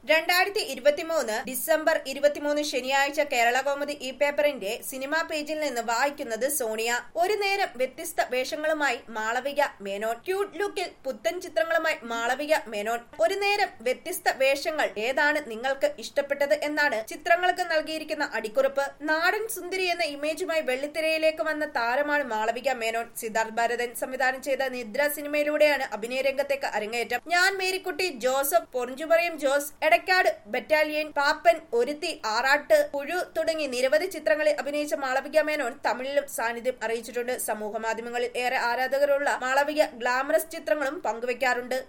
രണ്ടായിരത്തി ഇരുപത്തിമൂന്ന് ഡിസംബർ ഇരുപത്തിമൂന്ന് ശനിയാഴ്ച കേരള കൗമുദി ഈ പേപ്പറിന്റെ സിനിമാ പേജിൽ നിന്ന് വായിക്കുന്നത് സോണിയ ഒരു നേരം വ്യത്യസ്ത വേഷങ്ങളുമായി മാളവിക മേനോൻ ക്യൂട്ട് ലുക്കിൽ പുത്തൻ ചിത്രങ്ങളുമായി മാളവിക മേനോൻ ഒരു നേരം വ്യത്യസ്ത വേഷങ്ങൾ ഏതാണ് നിങ്ങൾക്ക് ഇഷ്ടപ്പെട്ടത് എന്നാണ് ചിത്രങ്ങൾക്ക് നൽകിയിരിക്കുന്ന അടിക്കുറിപ്പ് നാടൻ സുന്ദരി എന്ന ഇമേജുമായി വെള്ളിത്തിരയിലേക്ക് വന്ന താരമാണ് മാളവിക മേനോൻ സിദ്ധാർത്ഥ് ഭരതൻ സംവിധാനം ചെയ്ത നിദ്ര സിനിമയിലൂടെയാണ് അഭിനയ രംഗത്തേക്ക് അരങ്ങേറ്റം ഞാൻ മേരിക്കുട്ടി ജോസഫ് പൊറിഞ്ചുപറയും ജോസ് എടക്കാട് ബറ്റാലിയൻ പാപ്പൻ ഒരുത്തി ആറാട്ട് പുഴു തുടങ്ങി നിരവധി ചിത്രങ്ങളിൽ അഭിനയിച്ച മാളവിക മേനോൻ തമിഴിലും സാന്നിധ്യം അറിയിച്ചിട്ടുണ്ട് സമൂഹ മാധ്യമങ്ങളിൽ ഏറെ ആരാധകരുള്ള മാളവിക ഗ്ലാമറസ് ചിത്രങ്ങളും പങ്കുവയ്ക്കാറുണ്ട്